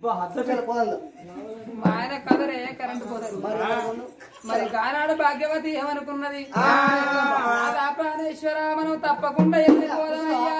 పోదాం మా ఆయన కదరే కరెంట్ పోతారు మరి గానాడు భాగ్యవతి ఏమనుకున్నది రాధా ప్రాణేశ్వర మనం తప్పకుండా వెళ్ళిపోదామయ్యా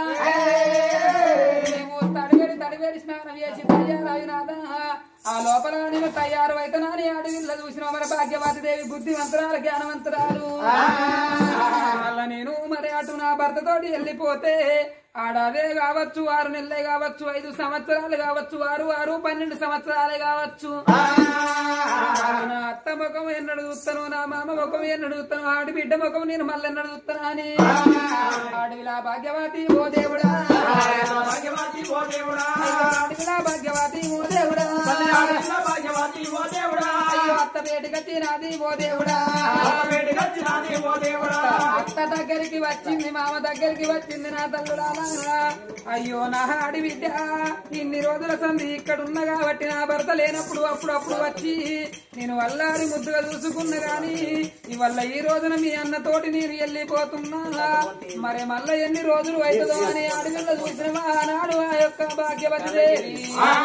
నీవు తడివేడి తడివేడి స్నానం చేసి తయారైనాదా ఆ లోపల నేను తయారు అయితేనని అడవిలో చూసిన మన భాగ్యవతి దేవి బుద్ధివంతురాలు జ్ఞానవంతురాలు అలా నేను మరి అటు నా భర్తతోటి వెళ్ళిపోతే ఆడదే కావచ్చు ఆరు నెలలే కావచ్చు ఐదు సంవత్సరాలు కావచ్చు ఆరు ఆరు పన్నెండు సంవత్సరాలే కావచ్చు నా అత్త ముఖం ఎన్నడు చూస్తాను నా మామ ముఖం ఎన్నడు చూస్తాను ఆడి బిడ్డ ముఖం నేను మళ్ళీ ఎన్నడు చూస్తాను అని ఆడవిలా భాగ్యవతి ఓ దేవుడా భాగ్యవతి ఓ దేవుడా ఆడవిలా భాగ్యవతి ఓ దేవుడా భాగ్యవతి ఓ దేవుడా అయ్యో అత్త పేటికచ్చి నాది ఓ దేవుడా వేడిగచ్చినాది ఓ దేవుడా అత్త దగ్గరికి వచ్చింది మామ దగ్గరికి వచ్చింది నా తల్లుడాలా అయ్యో నా ఆడి బిడ్డ ఇన్ని రోజుల సంది ఇక్కడ ఉన్న కాబట్టి నా భర్త లేనప్పుడు అప్పుడు అప్పుడు వచ్చి నేను వల్లారి ముద్దుగా చూసుకున్న గాని ఇవల్ల ఈ రోజున మీ అన్నతోటి నేను వెళ్ళిపోతున్నా మరి మళ్ళా ఎన్ని రోజులు అవుతుందో అని అడవిలో చూసిన ఆనాడు ఆ యొక్క భాగ్యవతి దేవి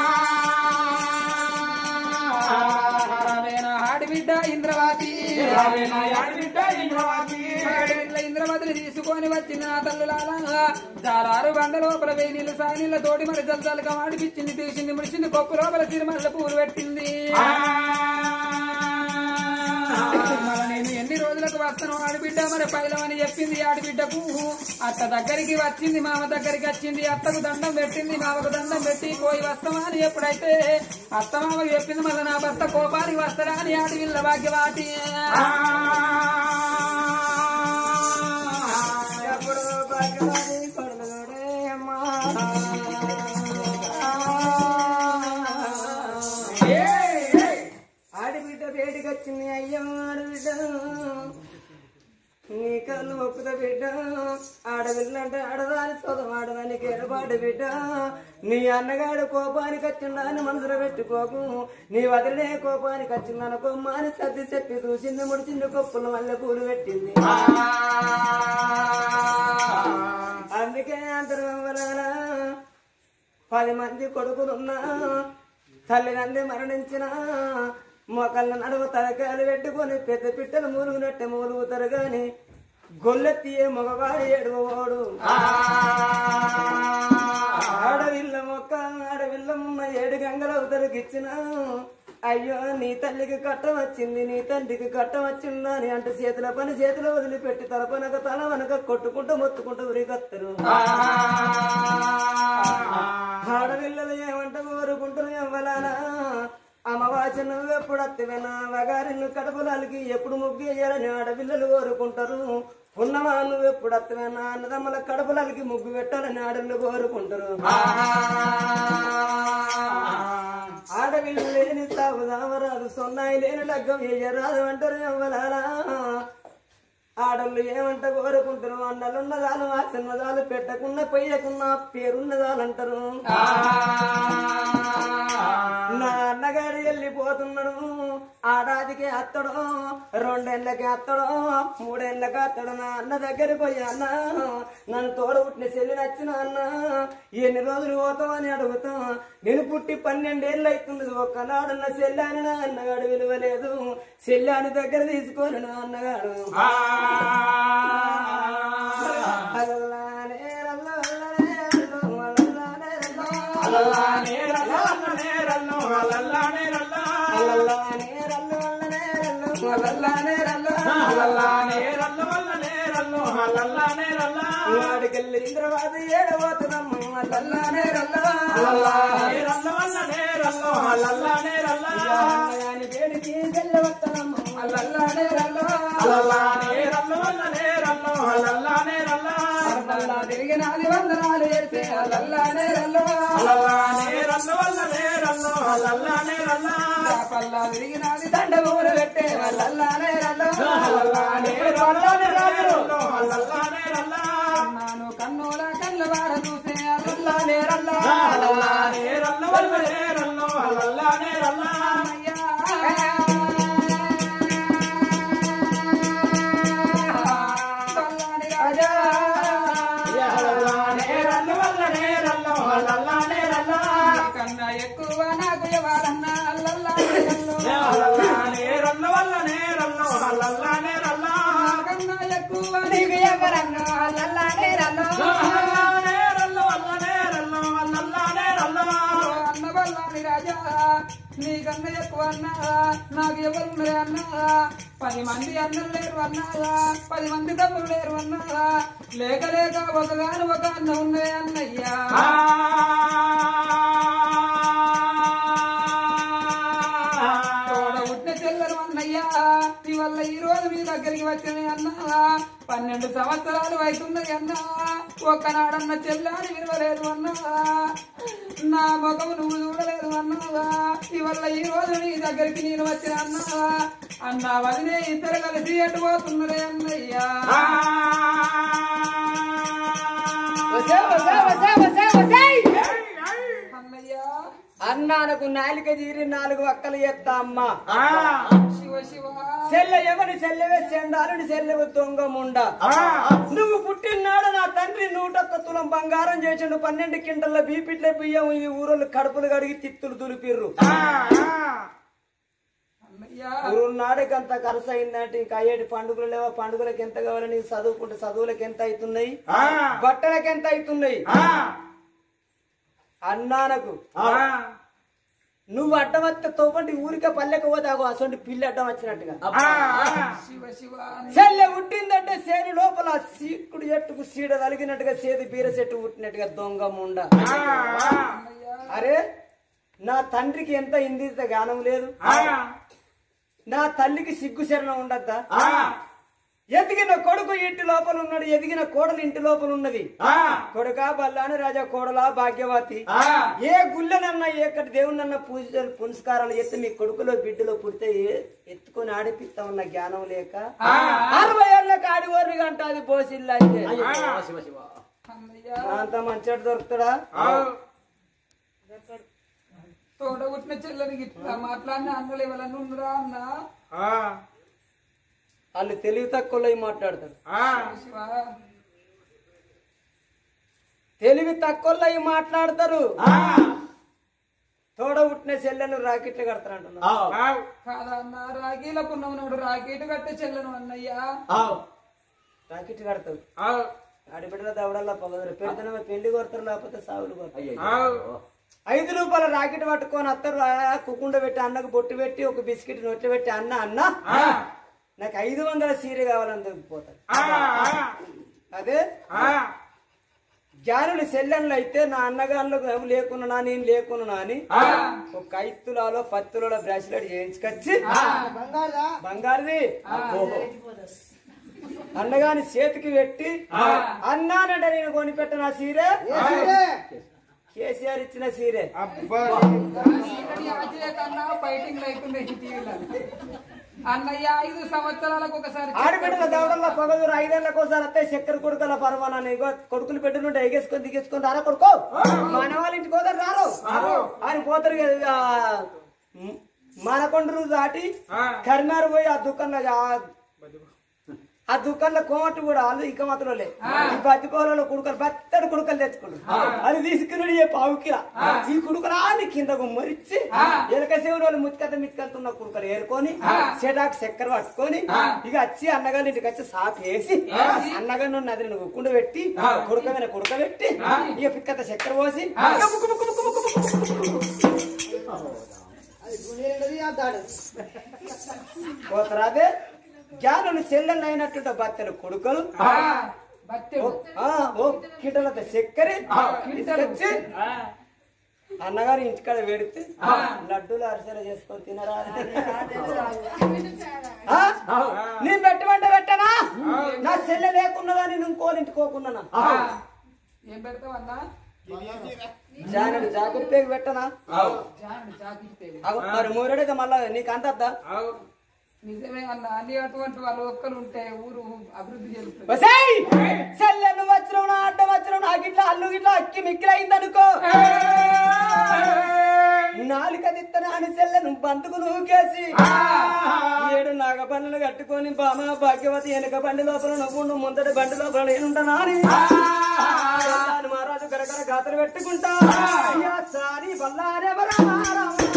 ఆమె నా ఆడిబిడ్డ ఇంద్రవాతి నా యాడిబిడ్డ ఇంద్రవాతి ఆడపిల్ల ఇంద్రవతిని తీసుకొని వచ్చిన నా తల్లులాలా చాలారు బండ లోపల వేయి నీళ్ళు సాయి నీళ్ళ తోటి మరి జల్జాలుగా ఆడిపించింది తీసింది ముడిచింది కొప్పు లోపల తిరుమల పూలు పెట్టింది మరి నేను ఎన్ని రోజులకు వస్తాను ఆడబిడ్డ మరి పైలం అని చెప్పింది ఆడబిడ్డకు అత్త దగ్గరికి వచ్చింది మామ దగ్గరికి వచ్చింది అత్తకు దండం పెట్టింది మామకు దండం పెట్టి పోయి వస్తామా అని ఎప్పుడైతే అత్త మామకు చెప్పింది మళ్ళీ నా భర్త కోపానికి వస్తారా అని ఆడవిల్ల భాగ్యవాటి ఎప్పుడు భాగ్యవాది కొడుకుడే అమ్మా. ఆడిబిడ్డ వేడికొచ్చింది అయ్యో ఆడబిడ్డ నీ కళ్ళు ఒప్పుత బిడ్డ ఆడవిల్లంటే ఆడదాని సొదం ఆడదానికి ఎడబాటు బిడ్డ నీ అన్నగాడు కోపానికి వచ్చిందని మనసులో పెట్టుకోకు నీ వదిలే కోపానికి వచ్చిందనుకో మాని సర్ది చెప్పి చూసింది ముడిచింది కొప్పులు మల్లె పూలు పెట్టింది అందుకే అంతర్వరాలా పది మంది కొడుకులున్నా తల్లినంది మరణించిన మొక్కల నడువ తలకాయలు పెట్టుకొని పెద్ద పిట్టలు మూలుగునట్టే మూలుగుతారు గాని గొల్లెత్తియే మగవాడు ఏడువోడు ఆడవిల్ల మొక్క ఆడవిల్లమ్మ ఏడు గంగల అవతలకిచ్చిన అయ్యో నీ తల్లికి కట్టం వచ్చింది నీ తండ్రికి కట్టం వచ్చిందా అని అంటే చేతుల పని చేతిలో వదిలిపెట్టి తల పనక తల వెనక కొట్టుకుంటూ మొత్తుకుంటూ ఉరికొత్తరు ఆడపిల్లలు ఏమంట కోరుకుంటారు ఎవ్వలానా అమ్మవాచ నువ్వు ఎప్పుడు అత్తవేనా వగారిని కడుపులకి ఎప్పుడు ముగ్గేయాలని ఆడపిల్లలు కోరుకుంటారు ఉన్నవా నువ్వు ఎప్పుడు అత్తవేనా అన్నదమ్మల కడుపులకి ముగ్గు పెట్టాలని ఆడళ్ళు కోరుకుంటారు ఆడపిల్లలు లేని సాగు దామరాదు సొన్నాయి లేని లగ్గం వేయరాదు అంటారు ఎవ్వలారా ఆడళ్ళు ఏమంట కోరుకుంటారు అన్నలున్నదాలు ఆ చిన్నదాలు పెట్టకున్న పొయ్యకున్న పేరున్నదాలంటారు నా అన్నగారు వెళ్ళిపోతున్నాడు ఆడాదికి అత్తడు రెండేళ్ళకి అత్తడు మూడేళ్ళకి అత్తడు నా అన్న దగ్గరికి పోయి అన్న నన్ను తోడు పుట్టిన చెల్లి నచ్చిన అన్న ఎన్ని రోజులు పోతామని అడుగుతా నేను పుట్టి పన్నెండేళ్ళు అవుతుంది ఒక్కనాడు నా చెల్లాని నా అన్నగాడు విలువలేదు చెల్లాని దగ్గర తీసుకొని నా అన్నగాడు అల్లనే రల్లనే రల్లో, అల్లనే రల్లో, అల్లల్లానే రల్లో, అల్లనే రల్లో, అల్లల్లానే రల్లో. అల్లనే రల్లో, అల్లనే రల్లో, అల్లనే రల్లో. అల్లల్లానే రల్లో, అల్లనే రల్లో, అల్లల్లానే రల్లో. వాడికెళ్ళి ఇంద్రవాది ఏడబోతున్నాం అల్లనే రల్లో. అల్లల్లానే రల్లో, అల్లనే రల్లో, అల్లల్లానే రల్లో. అన్నగాని వేడికి వెళ్ళవత్తనమ్మ అల్లనే రల్లో. అల్లల్లానే రల్లో, అల్లనే రల్లో, అల్లల్లానే రల్లో. అల్లా తిరిగినాది వందనాలు చేస్తే అల్లనే రల్లో అల్లల్లానే రల్లో, అల్లనే రల్లో, అల్లల్లానే రల్లో. పల్లా తిరిగినాది దండ ఊరు పెట్టే అల్లనే రల్లో అల్లల్లానే రల్లో, అల్లనే రల్లో, అల్లల్లానే రల్లో. నాను కన్నుల కళ్ళ వార చూసే అల్లనే రల్లో అల్లల్లానే రల్లో, అల్లనే రల్లో, అల్లల్లానే రల్లో. కన్నా ఎక్కువ నా నాకు ఎవరన్నా అల్లల్లా నేరల్లో. నేరల్ల వల్ల నేరల్లో అల్లల్ల నేరల్ల నాకన్నా ఎక్కువ నీకు ఎవరన్నా అల్లల్లా నేరల్లో. నేరల్ల వల్ల నేరల్లో అల్లల్ల నేరల్ల ఓ అన్న వల్లాని రాజా నీకన్నా ఎక్కువ అన్నా నాకు ఎవరున్నారు అన్నా పది మంది అన్నలు లేరు అన్నా పది మంది తమ్ములు లేరు అన్నా లేక లేక ఒకగాను ఒక అన్న ఉన్నదే అన్నయ్యా తోడ ఉట్టిన చెల్లరు అన్నయ్యా నీ వల్ల ఈ రోజు మీ దగ్గరికి వచ్చిన అన్నా పన్నెండు సంవత్సరాలు అవుతున్నాయి అన్నా ఒక్కనాడన్న చెల్లాని వినవలేదు అన్నా నా ముఖం నువ్వు చూడలేదు అన్నావా నీ వల్ల ఈ రోజు నీ దగ్గరికి నేను వచ్చిన అన్నా అన్నా వదిలే ఇద్దరు కలిసి ఎటు పోతున్నదే అన్నయ్యా వసే, వసే, వసే, వసే, వసే. అన్నయ్యా అన్నానకు నాలిక జీరి నాలుగు వక్కలు ఎత్తా అమ్మ శివ శివ చెల్ల ఎవరి చెల్లెవే చెండాలని చెల్లెవు దొంగ ముండ నువ్వు పుట్టినాడు నా తండ్రి నూటొక్క తులం బంగారం చేసిండు పన్నెండు కింటల బీపిట్ల బియ్యం ఈ ఊరోళ్ళు కడుపులు కడిగి తిత్తులు దులిపిర్రు అన్నయ్యా ఊరు నాడుకంత ఖర్చు అయిందంటే ఇంకా అయ్యేటి పండుగలు లేవా పండుగలకు ఎంత కావాలి నీకు చదువుకుంటే చదువులకు ఎంత అవుతున్నాయి బట్టలకు ఎంత అవుతున్నాయి అన్నానకు నువ్వు అడ్డం వస్తే తోపండి ఊరికే పల్లెకు పోతే అగో అసలు పిల్లి అడ్డం వచ్చినట్టుగా శివ శివ చెల్లె పుట్టిందంటే సేను లోపల సీకుడు చెట్టుకు సీడ తలిగినట్టుగా సేది బీర చెట్టు పుట్టినట్టుగా దొంగ ముండ అన్నయ్యా అరే నా తండ్రికి ఎంత ఇందిత గానం లేదు నా తల్లికి సిగ్గు శరణం ఉండద్దా ఎదిగిన కొడుకు ఇంటి లోపల ఉన్నాడు ఎదిగిన కోడలు ఇంటి లోపల ఉన్నది కొడుక బల్లాని రాజా కోడలా భాగ్యవతి ఏ గుళ్ళనన్నా ఎక్కడి దేవునన్నా పూజలు పునస్కారాలు ఎత్తి మీ కొడుకులో బిడ్డలో పుడితే ఏ- ఎత్తుకొని ఆడిపిస్తా ఉన్న జ్ఞానం లేక అరవై ఏళ్ళకి ఆడివారిని గంట అది పోసిల్లా అయితే అన్నయ్యా అంత మంచిగా దొరుకుతాడా తోడ పుట్టిన చెల్లెనికి ఇట్లా మాట్లాడిన అన్నలు ఎవరన్నా ఉన్నారా అన్న వాళ్ళు తెలివి తక్కువలో మాట్లాడతారు శివ తెలివి తక్కువలో మాట్లాడతారు తోడ పుట్టిన చెల్లెను రాకెట్లు కడతారంటున్నారు కాదా అన్న రాఖీల పున్నమునోడు రాకెట్ కట్టే చెల్లెను అన్నయ్యా రాకెట్ కడతారు ఆడిబిడ్డల దవడల్లా పొగదరు పెద్దనమే పెళ్లి కొడతారు లేకపోతే సాగులు కొడతారు ఐదు రూపాయల రాకెట్ పట్టుకొని అత్తరు ఆ కుకుండ పెట్టి అన్నకు బొట్టు పెట్టి ఒక బిస్కెట్ నొట్లు పెట్టి అన్న అన్న నాకు ఐదు వందల సీర కావాలని దొరికిపోతారు అదే జ్ఞానులు చెల్లెళ్ళు అయితే నా అన్నగారులు ఎవరు లేకున్నా నేను లేకున్నా అని ఒక ఐదు తులాలో పది తులాలో బ్రాస్లెట్ చేయించుకొచ్చి బంగారుది అన్నగాని చేతికి పెట్టి అన్నానంటే నేను కొనిపెట్ట నా సీరే కేసీఆర్ ఇచ్చిన సీరే సీతని ఆచే కన్నా ఫైటింగ్ అవుతుంది ఈ టీవీలో అన్నయ్య ఐదు సంవత్సరాలకు ఒకసారి ఆడబిడ్డల దవడల్లో పొగదూరు ఐదేళ్లకు ఒకసారి వస్తే చక్కెర కొడుకుల పరమానాన్ని ఇగో కొడుకులు పెట్టినుంటే ఎగేసుకొని దిగేసుకొని రారా కొడుకో మన వాళ్ళ ఇంటికి పోతారు రారు ఆయన పోతారు కదా, ఆ, మ్, మనకొండరు దాటి కరిమారు పోయి ఆ దుకాణంలో ఆ- ఆ దుకాణంలో కోమటి కూడా వాళ్ళు ఇక మాత్రం లే ఈ బతి కోలలో కుడుకలు బత్తడి కుడుకలు తెచ్చుకుంటారు అది తీసుకుని ఏ పావుకిల ఈ కుడుకలు అని కింద గుమ్మరిచ్చి ఎలక శివుడు వాళ్ళు ముత్తికత మిత్తికలుతున్న కుడుకలు ఏరుకొని చెటాకు చక్కెర పట్టుకొని ఇక వచ్చి అన్నగారి ఇంటికి వచ్చి సాపు వేసి అన్నగారి నుండి నదిని ఉక్కుండు పెట్టి కుడుక మీద కుడుక పెట్టి ఇక పిక్కత చక్కెర పోసి ఇక ముక్కు ముక్కు ముక్కు ముక్కు ముక్కు ముక్కు. పోతరాదే జ్ఞానులు చెల్లెళ్ళు అయినట్టు బత్తెలు కొడుకలు బత్తెడు ఆ, ఓ కిటలంత చక్కెర తీసుకొచ్చి అన్నగారు ఇంటికాడ పెడితే లడ్డూలు అరిసెలు చేసుకొని తినరా ఆ? నేను పెట్టమంటే పెట్టనా నా చెల్లె లేకున్నదా నేను ఇంకోని ఇంటికోకున్నానా ఏం పెడతావు అన్నా జానడు జాకెట్ పేరు పెట్టనా జాను జాకెట్ పేరు. అగో, మరి మూరేడైతే మళ్ళా నీకు అంతద్దా నిజమే అన్న అన్ని అటువంటి వాళ్ళు ఒక్కరు ఉంటే ఊరు అభివృద్ధి చెందుతుంది వసేయ్! చెల్లె నువ్వు వచ్చినావు నా అడ్డం వచ్చినావు నాకు ఇట్లా అల్లు ఇట్లా అక్కి మిక్కిలైంది అనుకో నాలుక తిత్తన అని చెల్లెను బంతుకు నూకేసి ఏడు నాగ బండ్లు కట్టుకొని బామ భాగ్యవతి వెనక బండి లోపల నవ్వుండు ముందటి బండి లోపల నేనుంటానా అని చెల్లాని మహారాజు గరగర గాతలు పెట్టుకుంటా అయ్యా సారి బల్లారెవరా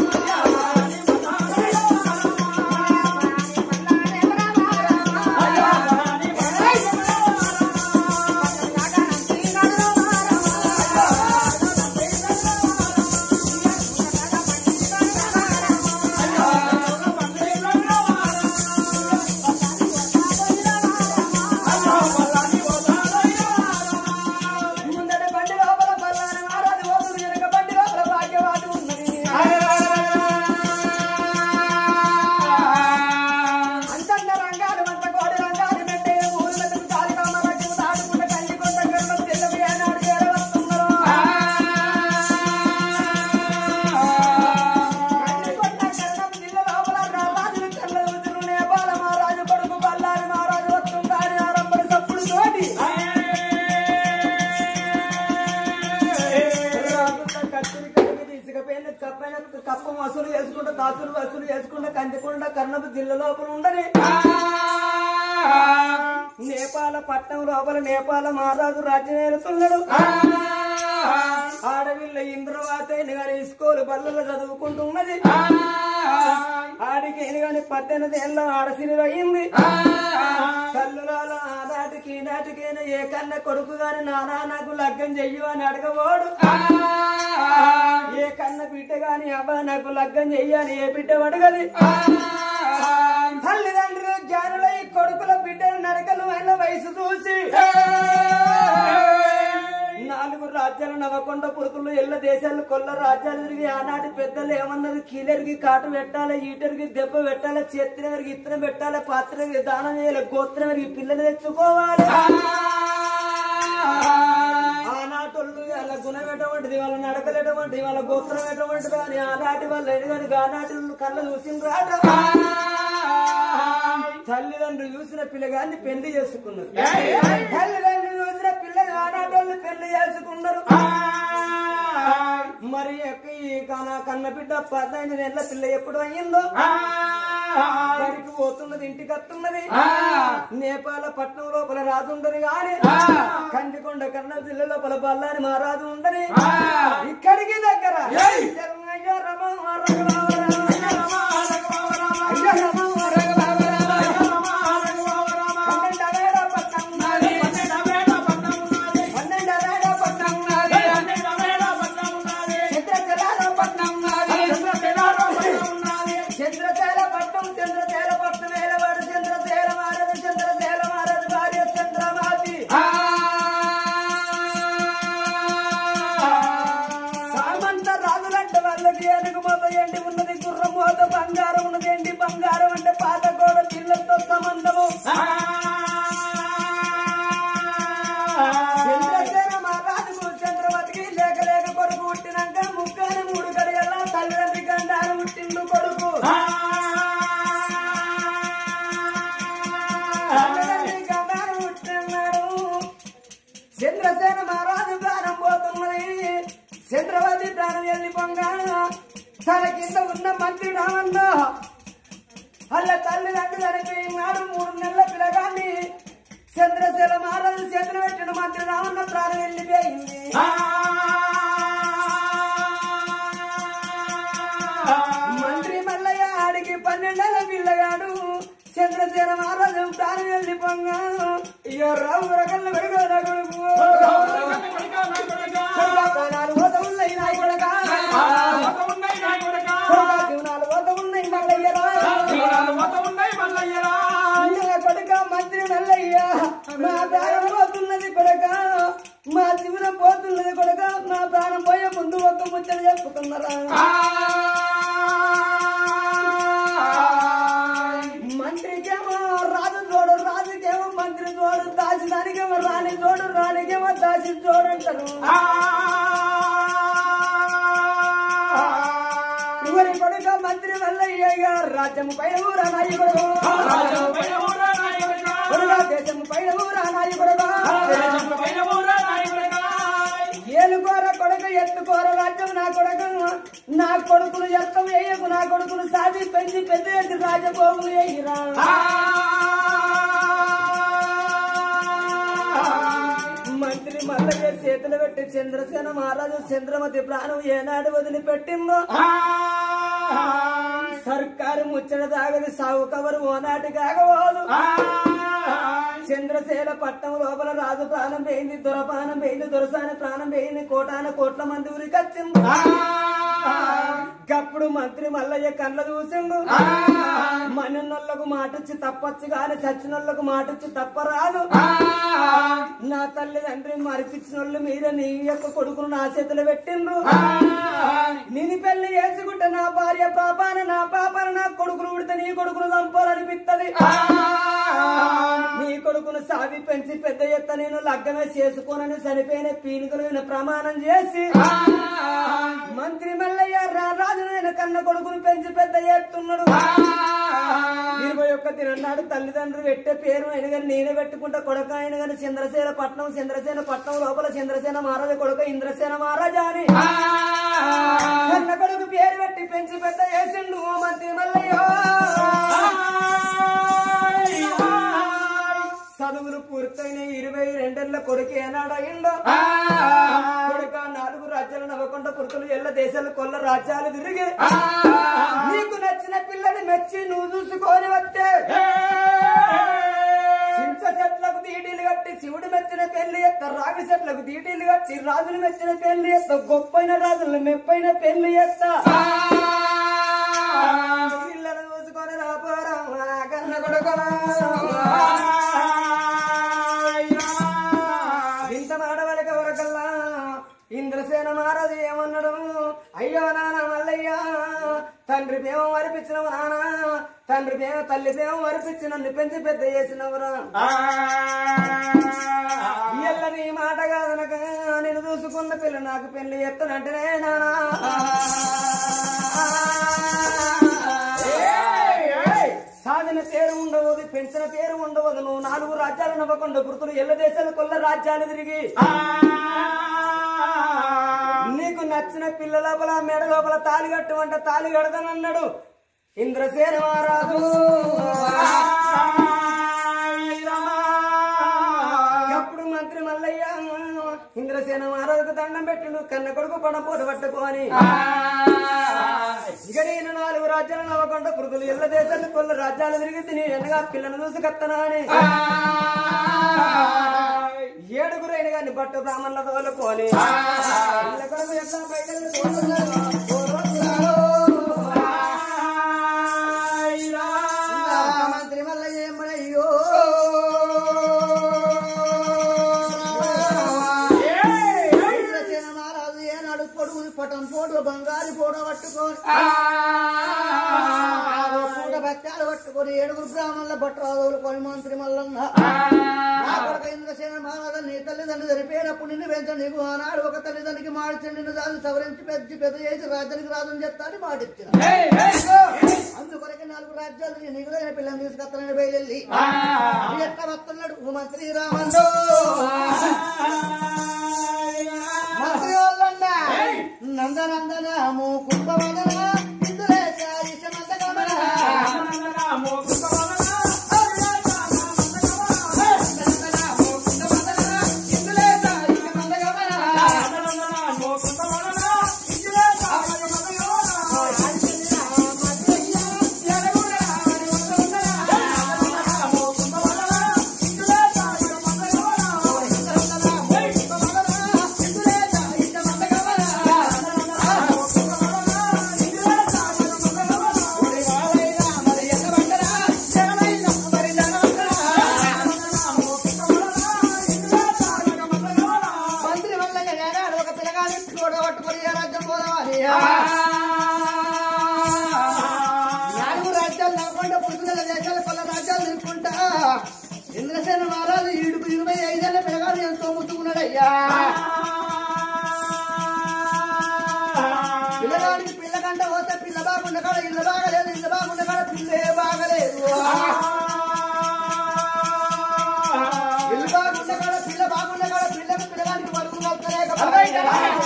వసూలు చేసుకుంటా దాసులు వసూలు చేసుకుంటా కందికుండా కర్ణపు జిల్లా లోపల ఉండని నేపాల పట్నం లోపల నేపాల మహారాజు రాజ్యం ఏలుతున్నాడు ఆడవిల్ల ఇంద్రవాతైన గాని స్కూలు బల్లలో చదువుకుంటున్నది ఆడికి గాని పద్దెనిమిది ఏళ్ళ ఆడసిరి అయింది కల్లులాల ఆనాటికి ఈనాటికైనా ఏ కన్న కొడుకు గాని నానా నాకు లగ్గం చెయ్యు అని అడగబోడు ఏ కన్న బిడ్డ గాని అవ్వ నాకు లగ్గం చెయ్యని ఏ బిడ్డ అడగది తల్లిదండ్రులు జ్ఞానులై కొడుకుల బిడ్డల నడకలు అయిన వయసు చూసి నాలుగు రాజ్యాలు నవ్వకొండ పురుకులు ఎల్ల దేశాలు కొల్ల రాజ్యాలు తిరిగి ఆనాటి పెద్దలు ఏమన్నది కీలరికి కాటు పెట్టాలి ఈటరికి దెబ్బ పెట్టాలి చేతినవరికి ఇత్తనం పెట్టాలి పాత్రకి దానం చేయాలి గోత్రవరికి పిల్లలు తెచ్చుకోవాలి ఆనాటోళ్ళు వాళ్ళ గుణం ఎటువంటిది వాళ్ళ నడకలు ఎటువంటిది వాళ్ళ గోత్రం ఎటువంటిది అని ఆనాటి వాళ్ళు ఎడగని ఆనాటి వాళ్ళు కళ్ళ చూసిన రాట తల్లిదండ్రులు చూసిన పిల్లగాన్ని పెళ్లి చేసుకున్నారు తల్లిదండ్రులు చూసిన పిల్లగా ఆనాటోళ్ళు పెళ్లి చేసుకున్నారు మరి ఎక్క ఈ కన కన్న బిడ్డ పద్దెనిమిది నెలల పిల్ల ఎప్పుడు అయ్యిందో బడికి పోతున్నది ఇంటికి వస్తున్నది నేపాల పట్నం లోపల రాజు ఉండదు గాని కందికొండ కన్న జిల్లా లోపల బల్లాని మహారాజు ఉండని ఇక్కడికి దగ్గర అయ్యో రమ రఘురామ రామ, అయ్యో రమ రఘురామ రామ, పన్నెండవేల పట్నం ఉన్నది, పన్నెండవేల పట్నం ఉన్నది, చిత్రకళాల పట్నం ఉన్నది, చంద్రశేల పట్నం చంద్రశేల పట్నం ఏలవాడు చంద్రశేల మారదు చంద్రశేల మారదు భార్య చంద్రమాతి సామంత రాజులంటే వాళ్ళకి ఏనుగు మొద ఎండి ఉన్నది గుర్రం మోత బంగారం ఉన్నది ఎండి బంగారం అంటే పాత గోడ పిల్లలతో సంబంధము చంద్రసేన మహారాజుకు చంద్రమతికి లేక లేక కొడుకు పుట్టినాక ముగ్గాని మూడు గడియల్లా తల్లిదండ్రి గండాలు పుట్టిండు కొడుకు తల్లిదండ్రి గండాలు పుట్టినాడు చంద్రసేన మహారాజు ప్రాణం పోతున్నది చంద్రవతి ప్రాణం వెళ్ళి పొంగ తన కింద ఉన్న మంత్రి రామన్న అల్ల తల్లిదండ్రులు చనిపోయినాడు మూడు నెలల పిల్లగాన్ని చంద్రశేల మహారాజు చేతులు పెట్టిన మంత్రి రామన్న ప్రాణం వెళ్ళిపోయింది మంత్రి మల్లయ్య ఆడికి పన్నెండేళ్ళ పిల్లగాడు చంద్రసేన మహారాజు ప్రాణం వెళ్ళి పొంగ ఇయ్యో రావు రకల్ని పెరుగు కొడుకు ప్రాణాలు పోత ఉన్నాయి నాయ కొడకా జీవనాలు పోత ఉన్నాయి మల్లయ్యరా అన్నయ్య కొడుక మంత్రి మల్లయ్య మా ప్రాణం పోతున్నది కొడక మా జీవనం పోతున్నది కొడక మా ప్రాణం పోయే ముందు ఒక ముచ్చట చెప్పుకున్నారా మంత్రికేమో రాజు తోడు రాజుకేమో మంత్రి తోడు దాచిదానికేమో రాణి తోడు రాణికేమో దాచి తోడు అంటారు ఎవరి కొడుక మంత్రి మల్లయ్య రాజ్యం పైన ఊరా నాయి కొడుకు కొడుగా దేశం పైన ఊరా నాయి కొడుకు ఏలుకోర కొడుకు ఎత్తుకోర రాజ్యం నా కొడుకు నా కొడుకును ఎత్తం వేయకు నా కొడుకును సాధి పెంచి పెద్ద ఎత్తి రాజభోగులు వేయిరా మంత్రి మల్లయ్య చేతులు పెట్టి చంద్రసేన మహారాజు చంద్రమతి ప్రాణం ఏనాడు వదిలిపెట్టిందో సర్కారు ముచ్చట తాగది సాగు కవరు ఓనాటి కాగవాదు చంద్రశేల పట్టణం లోపల రాజు ప్రాణం పోయింది దొరపానం పోయింది దొరసాని ప్రాణం పోయింది కోటాన కోట్ల మంది ఊరికి వచ్చింది గప్పుడు మంత్రి మల్లయ్య కళ్ళ చూసిండు మనన్నోళ్ళకు మాటొచ్చి తప్పొచ్చు గాని చచ్చినోళ్ళకు మాటొచ్చి తప్పరాదు నా తల్లిదండ్రి మరిపించిన వాళ్ళు మీరే నీ యొక్క కొడుకును నా చేతులు పెట్టిండ్రు నేను పెళ్లి చేసుకుంటే నా భార్య పాపాన నా పాపాన నా కొడుకును ఉడితే నీ కొడుకును చంపాలనిపిత్తది నీ కొడుకును సావి పెంచి పెద్ద ఎత్త నేను లగ్గమే చేసుకోనని చనిపోయిన పీనుకలు ఈయన ప్రమాణం చేసి మంత్రి మల్లయ్య రా- రాజునైన కన్న కొడుకును పెంచి పెద్ద ఎత్తున్నాడు ఇరవై ఒక్క తినన్నాడు తల్లిదండ్రులు పెట్టే పేరు ఆయన కానీ నేనే పెట్టుకుంటా కొడుక ఆయన కానీ చంద్రసేన పట్నం చంద్రసేన పట్నం లోపల చంద్రసేన మహారాజా కొడుక ఇంద్రసేన మహారాజా అని కన్న కొడుకు పేరు పెట్టి పెంచి పెద్ద వేసిండు ఓ మంత్రి మల్లయ్య చదువులు పూర్తయిన ఇరవై రెండేళ్ల కొడుకు ఏనాడయిండో కొడుక నాలుగు రాజ్యాలు నవ్వకుండా పురుతులు ఎల్ల దేశాలు కొల్ల రాజ్యాలు తిరిగి నీకు నచ్చిన పిల్లని మెచ్చి నువ్వు చూసుకొని వస్తే సించ చెట్లకు దీటీలు కట్టి శివుడు మెచ్చిన పెళ్లి ఎత్త రాగి చెట్లకు దీటీలు కట్టి రాజులు మెచ్చిన పెళ్లి ఎత్త గొప్పైన రాజులు మెప్పైన పెళ్లి ఎత్త పిల్లలు చూసుకొని రాపోరా కన్న కొడుకులా. ఇంత మాడవలక వరకల్లా ఇంద్రసేన మహారాజు ఏమన్నాడు అయ్యో నాన్న మల్లయ్య తండ్రి ప్రేమ వరిపించినవు నాన్న తండ్రి ప్రేమ తల్లి ప్రేమ వరిపించి నన్ను పెంచి పెద్ద చేసినవురా ఇయ్యల్ల నీ మాట కాదనక నేను చూసుకున్న పిల్ల నాకు పెళ్లి ఎత్తనంటేనే నానా సాగిన పేరు ఉండవదు పెంచిన పేరు ఉండవదు నువ్వు నాలుగు రాజ్యాలు నవ్వకుండా గుర్తులు ఎల్ల దేశాలు కొల్ల రాజ్యాలు తిరిగి నీకు నచ్చిన పిల్ల లోపల మెడ లోపల తాలి కట్టమంటే తాలి కడతానన్నాడు ఇంద్రసేన మహారాజు అప్పుడు మంత్రి మల్లయ్య ఇంద్రసేన మహారాజుకు దండం పెట్టిండు కన్న కొడుకు పడం పోట పట్టుకోని ఇక నేను నాలుగు రాజ్యాలు నవ్వకుండా పురుగులు ఎల్ల దేశాలు కొల్ల రాజ్యాలు తిరిగి తిని ఎన్నగా పిల్లను చూసి కత్తనా అని ఏడుగురు అయిన కానీ బట్టు బ్రాహ్మణుల తోలుకోని పిల్ల కొడుకు ఎట్లా బయటకు పోతున్నాడు? మంత్రి మల్లయ్య ఏమయ్యో ఇంద్రసేన మహారాజు ఏనాడు పొడుగు పటం పోటు బంగారు పోట పట్టుకొని ఆరో పూట బత్తాలు పట్టుకొని ఏడుగురు బ్రాహ్మణుల బట్టరాజులు కొని మంత్రి మల్లన్న నా కొడుక ఇంద్రసేన మహారాజు నీ తల్లిదండ్రులు చనిపోయినప్పుడు నిన్ను పెంచ నీకు ఆనాడు ఒక తల్లిదండ్రికి మాడిచి నిన్ను దాన్ని సవరించి పెంచి పెద్ద చేసి రాజ్యానికి రాజుని చెప్తాను మాటిచ్చిన అందుకొరకే నాలుగు రాజ్యాలు నీ నిగుదైన పిల్లని తీసుకొస్తానని బయలుదేరి ఎట్లా వస్తున్నాడు ఓ మంత్రి రామందో మంత్రి వాళ్ళన్నా నందనందనము కుంభవదన ఇందులేశ ఈశమంతగమన మంత్రి వల్ల ఏనాడు ఒక పిల్లగాని చూడగొట్టుకొని ఏ రాజ్యం పోదామని నాలుగు రాజ్యాలు నవ్వకుండా పురుషుల దేశాలు కొల్ల రాజ్యాలు నిలుపుకుంటా ఇంద్రసేన మహారాజు ఈడుకు ఇరవై ఐదేళ్ల పిల్లగాడు ఎంతో ముట్టుకున్నాడయ్యా పిల్లగాడికి పిల్లగంట పోతే పిల్ల బాగుండ కాడ ఇల్లు బాగలేదు ఇల్లు బాగుండ కాడ పిల్లే బాగలేదు ఇల్లు బాగుండ కాడ పిల్ల బాగుండ కాడ పిల్లకు పిల్లగాడికి వరుగు కలతలేక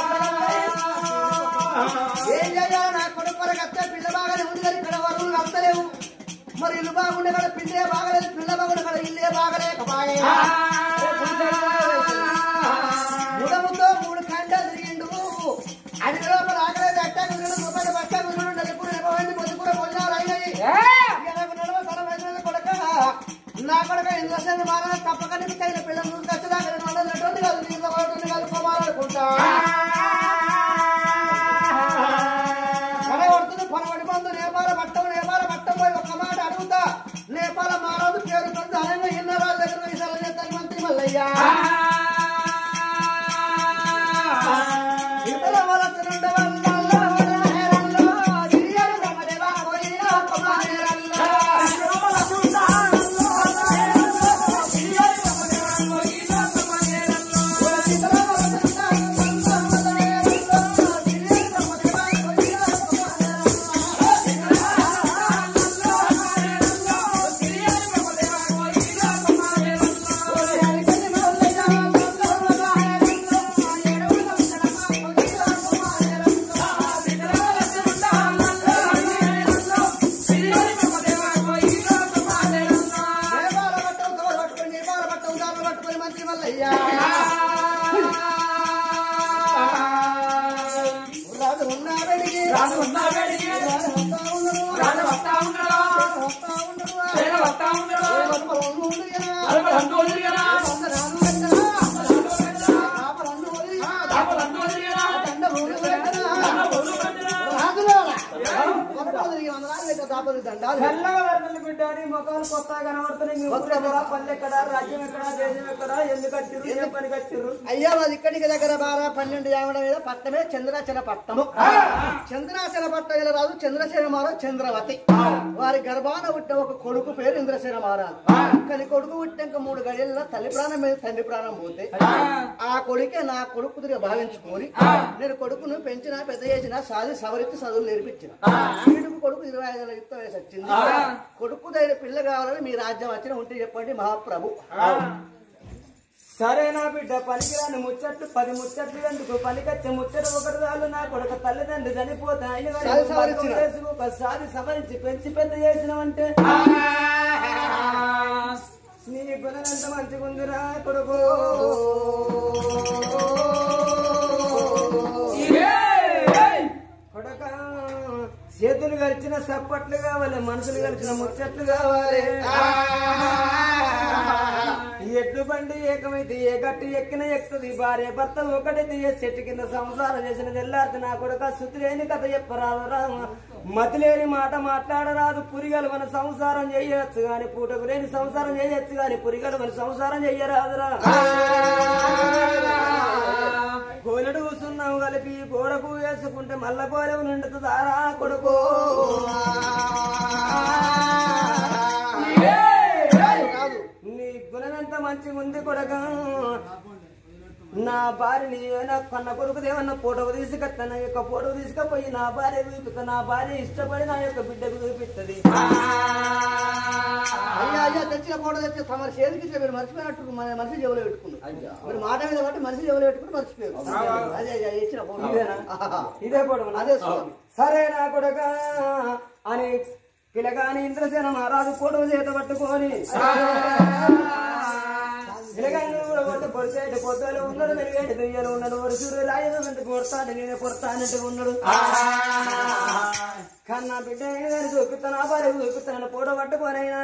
ఏం చేయాలి నా కొడుకు కొరకు అత్తే పిల్ల బాగానే ఉంది కానీ ఇక్కడ వరువులు కలతలేవు మరి ఇల్లు బాగుండే కాడ పిల్లే బాగలేదు పిల్ల బాగుండే కాడ ఇల్లే బాగలేకపాయే ముడముతో మూడు ఖండాలు తిరిగిండు అది లోపల ఆగలేదు అట్టాకు తిరగడు ముప్పై బస్తాలు తిరగడు నలుపురు ఎనభై పొద్దుకూర భోజనాలు అయినాయి ఎనభై నలభై సరం అయిన కొడక నా కొడక ఇంద్రసేన మారా తప్పక నీకు తగిన పిల్లలు నువ్వు ఖచ్చితంగా రెండు వందలు నెట్టుంది కాదు నీకు ఒకటి కలుపుకోవాలనుకుంటా కొడుతుంది పొనవడి బంధు నేపాల పట్టం నేపాల పట్టం పోయి ఒక్క మాట అడుగుతా నేపాల మారాదు పేరు కొంత అనంగా ఇన్నరాజు దగ్గర పోయి సలహా చేస్తాను మంత్రి మల్లయ్య ఇతర వలసనుండ వల్ల నేరల్లో దిరియలు రమదేవా పోయిన కుమారులల్లో. రాజు వస్తా ఉన్నాడు నేను వస్తా ఉన్నాడు అరవై రెండు వదిలి కదా అరవై రెండు వదిలి కదా చల్లగా వరదలు బిడ్డ అని ముఖాలు కొత్తగా కనబడుతున్నాయి మీ ఊరు ఎక్కడ పల్లె ఎక్కడ రాజ్యం ఎక్కడ దేశం ఎక్కడ ఎందుకు వచ్చిర్రు ఏ పనికి వచ్చిర్రు అయ్యా మాది ఇక్కడికి దగ్గర బారా పన్నెండు యావడం మీద పట్టమే చంద్రాచల పట్టము చంద్రాచల పట్టగల రాజు చంద్రసేన మహారాజు చంద్రవతి వారి గర్భాన పుట్టిన ఒక కొడుకు పేరు ఇంద్రసేన మహారాజు కానీ కొడుకు పుట్టినాక మూడు గడియల్లో తల్లి ప్రాణం మీద తండ్రి ప్రాణం పోతే ఆ కొడుకే నా కొడుకుదిగా భావించుకొని నేను కొడుకును పెంచిన పెద్ద చేసిన సాది సవరించి చదువులు నేర్పించిన వీడుకు కొడుకు ఇరవై ఐదు యుక్త వయసు వచ్చింది కొడుకు దగ్గర పిల్ల కావాలని మీ రాజ్యం వచ్చిన ఉంటే చెప్పండి మహాప్రభు సరే నా బిడ్డ పనికిరాని ముచ్చట్లు పది ముచ్చట్లు ఎందుకు పనికొచ్చే ముచ్చట ఒకటి చాలు నా కొడుకు తల్లిదండ్రి చనిపోతే ఆయన గాని సాది సవరించిన. బతుకు వేసుకు ఒకసారి సవరించి పెంచి పెద్ద చేసినావంటే నీ గుణం ఎంత మంచిగుందిరా కొడుకు కొడక చేతులు కలిసిన సప్పట్లు కావాలి మనసులు కలిసిన ముచ్చట్లు కావాలి ఎడ్లు బండి ఏకమైతే ఏ గట్టి ఎక్కిన ఎక్కుతుంది భార్య భర్త ఒకటైతే ఏ చెట్టు కింద సంసారం చేసిన తెల్లారితే నా కొడుక సుతిలేని కథ చెప్పరాదు రామ మతిలేని మాట మాట్లాడరాదు పురిగలు మన సంసారం చేయొచ్చు గాని పూటకు లేని సంసారం చేయొచ్చు గాని పురిగలు మన సంసారం చెయ్యరాదురా కోలడు కూసున్నావు కలిపి గోడకు వేసుకుంటే మల్ల కోలవు నిండుతుందారా కొడుకో కాదు నీ గుణమెంత మంచిగా ఉంది కొడక నా భార్యని ఏమైనా కన్న కొడుకు ఏమన్నా ఫోటోకు తీసుకొస్తా నా యొక్క ఫోటో తీసుకుపోయి నా భార్య చూపిస్తా నా భార్య ఇష్టపడి నా యొక్క బిడ్డకు చూపిస్తుంది అయ్యా అయ్యా తెచ్చిన ఫోటో తెచ్చి తమ చేతికి ఇచ్చి మీరు మర్చిపోయినట్టు మన మనిషి జేబులో పెట్టుకున్నారు మీరు మాట మీద బట్టి మనిషి జేబులో పెట్టుకుని మర్చిపోయారు అదే అయ్యా ఇచ్చిన ఫోటో ఇదేనా? ఇదే ఫోటో అదే స్వామి. సరే నా కొడక అని పిలగాని ఇంద్రసేన మహారాజు ఫోటో చేత పట్టుకొని పిలగాని కూడా కొట్టి పొడిచేటి పొద్దులు ఉన్నాడు మెరుగేటి దుయ్యలు ఉన్నాడు ఒక సూర్యుడు రాయదు అంటే కొడతాడు నేనే కొడతానంటే ఉన్నాడు కన్నా బిడ్డ గారి చూపిస్తాను ఆ భార్య చూపిస్తాను ఫోటో పట్టుకోనైనా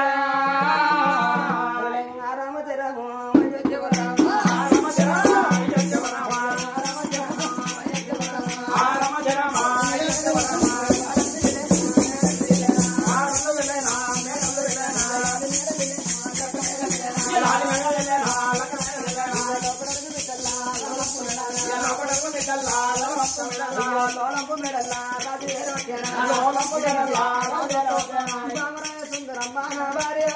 రామచరమ లోలంపు మెడల్లా రాజు సుందరమ్మ నా భార్య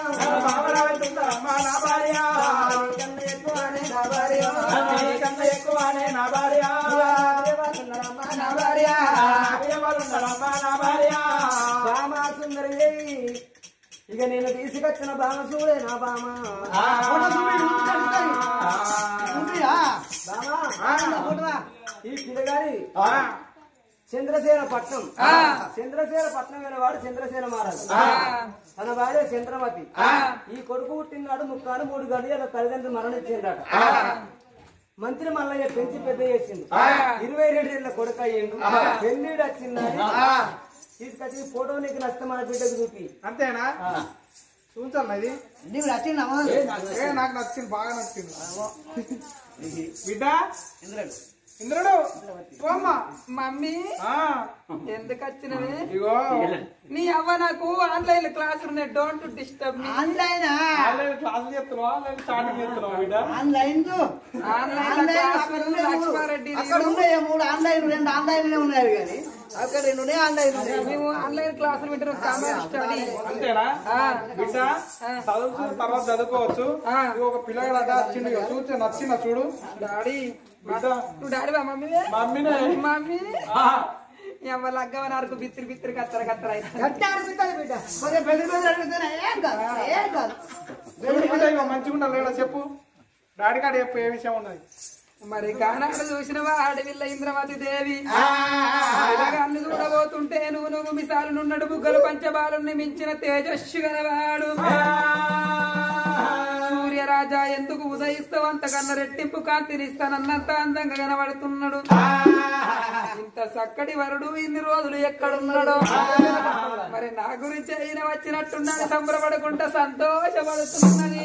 కన్న ఎక్కువనే నా భార్య సుందరమ్మ నా భార్య బామ సుందరి ఇక నేను తీసుకొచ్చిన బామ చూడే నా బామ ఫోటో చూపి, ఉంటుందా? బామ ఫోటోరా? ఈ పిల్లగారి చంద్రసేన పట్నం చంద్రసేన పట్నం అయిన వాడు చంద్రసేన మహారాజు తన భార్య చంద్రమతి ఈ కొడుకు పుట్టినాడు ముక్కాడు మూడు గడియల తల్లిదండ్రులు మరణించిందట మంత్రి మల్లయ్య పెంచి పెద్ద చేసింది ఇరవై రెండు ఏళ్ళ కొడుకు అయ్యిండు పెళ్ళిడు వచ్చిందని తీసుకొచ్చి ఫోటో నీకు నష్టం మన బిడ్డకు చూపి అంతేనా చూచాలి ఇది నీకు నచ్చిందమ్మా ఏ నాకు నచ్చింది బాగా నచ్చింది బిడ్డ ఇంద్రుడు ఇంద్రుడు ఓ అమ్మ మమ్మీ ఆ, ఎందుకు వచ్చినవే ఇగో నీ అవ్వ నాకు ఆన్లైన్ క్లాస్ ఉన్నాయి don't disturb me online online క్లాసులు చెప్తున్నావా ఆన్లైన్ స్టార్టింగ్ చెప్తున్నావా బిడ్డ ఆన్లైన్ ఆన్లైన్ ఆన్లైన్ క్లాసులు అక్కడ ఉన్నాయి మూడు. లక్ష్మారెడ్డి అక్కడ ఉన్నాయి మూడు ఆన్లైన్ రెండు ఆన్లైన్ ఉన్నాయి కానీ అక్కడ రెండు ఉన్నాయి ఆన్లైన్ ఉన్నాయి మేము ఆన్లైన్ క్లాసులు వింటున్నాం కామన్ స్టడీ అంతేనా ఆ. బిడ్డ చదువు తర్వాత చదువుకోవచ్చు ఆ. ఇగో ఒక పిల్లగాడు అడ్డా వచ్చిండు ఇగో చూసి నచ్చిందా చూడు డాడీ బిడ్డ నువ్వు డాడీ వా మమ్మీ మమ్మీనే మమ్మీ ఆ, ఎవ్వ లగ్గవ నరకు బిత్తిరి బిత్తిరి కత్తర కత్తర అయితే గట్టి అనిపిస్తుంది బిడ్డ కొంచెం పెళ్లి పెళ్లి అనిపిస్తున్నా ఏం కాదు ఏం కాదు చూడు బిడ్డ ఇగో మంచిగా ఉండాలి లేడా చెప్పు డాడీ కాడ చెప్పు ఏ విషయం ఉన్నది మరి కానాడు చూసినవా అడవిల్ల ఇంద్రవతి దేవి అన్ని చూడబోతుంటే నువ్వు నువ్వు మిసాలు నున్నడు బుగ్గలు పంచబాలుని మించిన తేజస్సు గలవాడు సూర్యరా మహారాజా ఎందుకు ఉదయిస్తావు అంతకన్నా రెట్టింపు కాంతిని ఇస్తానన్నంత అందంగా కనబడుతున్నాడు ఇంత చక్కటి వరుడు ఇన్ని రోజులు ఎక్కడున్నాడో మరి నా గురించి అయిన వచ్చినట్టున్నది సంబరపడకుండా సంతోషపడుతున్నది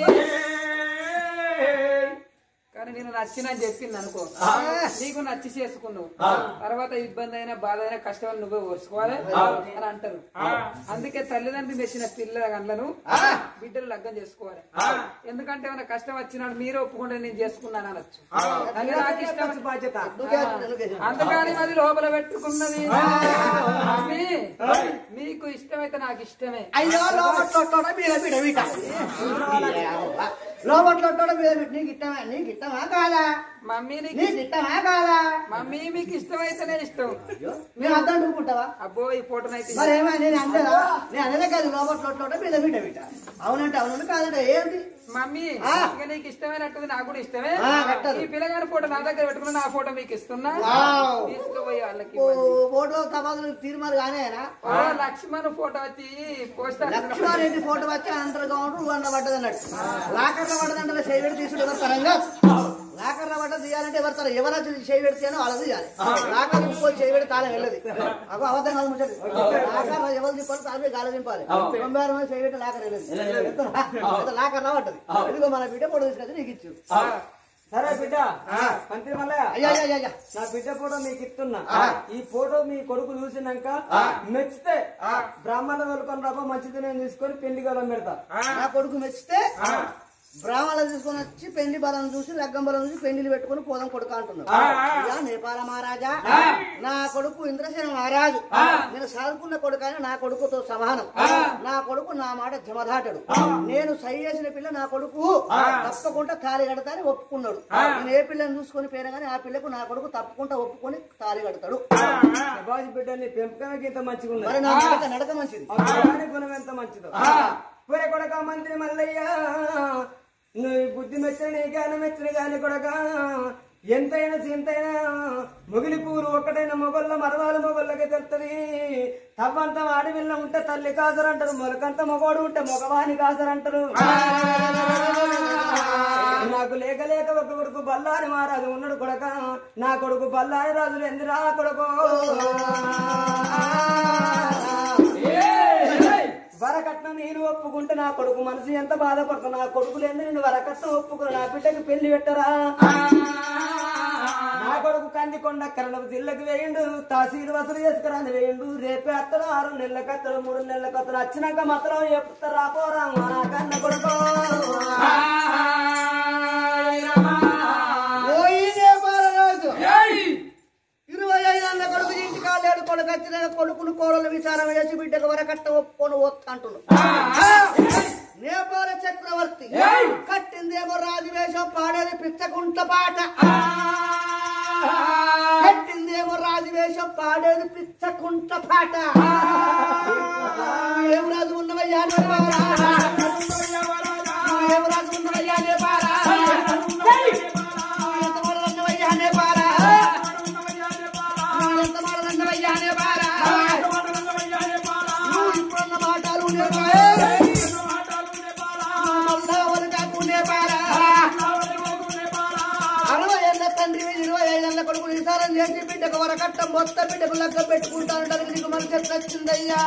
కానీ నేను నచ్చిన చెప్పింది అనుకో నీకు నచ్చి చేసుకున్నావు తర్వాత ఇబ్బంది అయినా బాధ అయినా కష్టం నువ్వే ఓర్చుకోవాలి అని అంటారు అందుకే తల్లిదండ్రులు తెచ్చిన పిల్లల గండ్లను బిడ్డలు లగ్గం చేసుకోవాలి ఎందుకంటే ఏమైనా కష్టం వచ్చినాడు మీరు ఒప్పుకుంటే నేను చేసుకున్నాను అనొచ్చు అది నాకు ఇష్టం బాధ్యత అందుకని అది లోపల పెట్టుకున్నది మమ్మీ, మీకు ఇష్టమైతే నాకు ఇష్టమే అయ్యో లోపట్లో మీద బిడ బిట లోపట్లో మీద బిడ్డ నీకు ఇష్టమా నీకు ఇష్టమా కాదా మమ్మీ నీకు నీకు ఇష్టమా కాదా మమ్మీ మీకు ఇష్టమైతేనే ఇష్టం మీరు అర్థం చూపుకుంటావా అబ్బో ఈ ఫోటోనైతే మరి ఏమైనా నేను అందదా నేను అనేదే కాదు లోపట్లో మీద బిడ్డ బిట అవునంటే అవునంటే కాదంటే ఏంటి మమ్మీ ఆ. ఇక నీకు ఇష్టమైనట్టుంది నాకు కూడా ఇష్టమే ఆ, కట్టదు. ఈ పిల్లగారి ఫోటో నా దగ్గర పెట్టుకుని నా ఫోటో మీకు ఇస్తున్నా వావ్. తీసుకుపోయి వాళ్ళకి ఓ ఇవ్వండి. ఫోటో తమాదులు తీర్మాలు కానేనా ఓ లక్ష్మణ్ ఫోటో వచ్చి పోస్ట్ ఆఫీస్ లక్ష్మారెడ్డి ఫోటో వచ్చి అంతర్గా ఉంటూ నువ్వు అన్న పడ్డది అన్నట్టు లాకర్ల పడ్డదంటే చేయబెడి తీసుడు ఎవరు తరంగా లాకర్ల పడ్డ తీయాలంటే ఎవరు తరం ఎవరు చేయబెడితేనో వాళ్ళది తీయాలి లాకర్ పోయి చేయబెడి తాళం వెళ్ళదు అగో అబద్ధం కాదు ముచ్చటి లాకర్ ఎవరు తిప్పాలి తాళం గాలి దింపాలి తొంభై ఆరు మంది చేయబెట్టి లాకర్ వెళ్ళదు లాకర్ పడ్డది ఇదిగో మన బిడ్డ ఫోటో తీసుకొచ్చి నీకు ఇచ్చు సరే బిడ్డ మంత్రి మల్లయ్య అయ్యా అయ్యా అయ్యా నా బిడ్డ ఫోటో మీకు ఇస్తున్నా ఈ ఫోటో మీ కొడుకు చూసినాక మెచ్చితే బ్రాహ్మణ వరకు రాబో మంచిది నేను తీసుకొని పెళ్లి గలం పెడతా నా కొడుకు మెచ్చితే బ్రాహ్మణులు తీసుకొని వచ్చి పెళ్లి బలం చూసి లగ్గం బలం చూసి పెళ్లిలు పెట్టుకొని పోదాం కొడుకు అంటున్నాడు అయ్యా, నేపాల మహారాజా నా కొడుకు ఇంద్రసేన మహారాజు నేను చదువుకున్న కొడుకు అయినా నా కొడుకుతో సమానం నా కొడుకు నా మాట జమదాటడు నేను సై చేసిన పిల్ల నా కొడుకు తప్పకుండా తాళి కడతా అని ఒప్పుకున్నాడు నేను ఏ పిల్లని చూసుకొని పోయినా కానీ ఆ పిల్లకు నా కొడుకు తప్పకుండా ఒప్పుకొని తాళి కడతాడు శబాజీ బిడ్డ నీ పెంపకానికి ఇంత మంచిగా ఉన్నది మరి నా నడక నడక మంచిది ఆ పిల్లాడి గుణం ఎంత మంచిదో ఒరే కొడక మంత్రి మల్లయ్య నువ్వు ఈ బుద్ధి మెచ్చిన నీ జ్ఞానం మెచ్చిన గాని కొడక ఎంతైనా చింతైనా మొగిలి పూలు ఒక్కటైన మొగళ్ళ మరవాల మొగళ్ళకి తెలుస్తుంది తవ్వంత ఆడవిల్ల ఉంటే తల్లి కాసరంటారు మొలకంత మొగోడు ఉంటే మగవాని కాసరంటారు నాకు లేక లేక ఒక కొడుకు బల్లాని మహారాజు ఉన్నాడు కొడక నా కొడుకు బల్లాని రాజులు ఎందురా కొడుకు వరకట్నం నేను ఒప్పుకుంటే నా కొడుకు మనసు ఎంత బాధపడుతుంది నా కొడుకు లేదు నేను వరకట్నం ఒప్పుకుని నా బిడ్డకి పెళ్లి పెట్టరా నా కొడుకు కందికొండ కరణం జిల్లకు వేయండు తహసీలు వసూలు చేసుకురాని వేయండు రేపే అత్తడు ఆరు నెలలకు అత్తడు మూడు నెలలకు అత్తడు వచ్చినాక మాత్రం చెప్తా రాపోరా నా కన్న కొడుకు పోయినే బాలరాజు ఇరవై ఐదు అన్న కొడుకు ఇంటి కాలేడు కొడుకు వచ్చిన కొడుకును కోడలు విచారం చేసి బిడ్డకు వరకట్ట ఒప్పుకొని వస్తా అంటున్నాడు నేపాల చక్రవర్తి కట్టిందేమో రాజవేషం పాడేది పిచ్చకుంట పాట కట్టిందేమో రాజవేషం పాడేది పిచ్చకుంట పాట ఏం రాజు ఉన్నవయ్యా నేపాలా? ఏం రాజు ఉన్నవయ్యా నేపాలా? ఎంత మొదలన్నవయ్యా నేపాలా? ఎంత మొదలన్నవయ్యా నేపాలా? నువ్వు ఇప్పుడున్న మాటలు నేపాలా? మళ్ళా కాకు నేపాలా? అరవై ఏళ్ళ తండ్రి ఇరవై ఐదేళ్ల కొడుకు నిసారం చేసి బిడ్డకు వరకట్టం మొత్తం బిడ్డకు లగ్గ పెట్టుకుంటాను నీకు మనసు ఎట్లా వచ్చిందయ్యా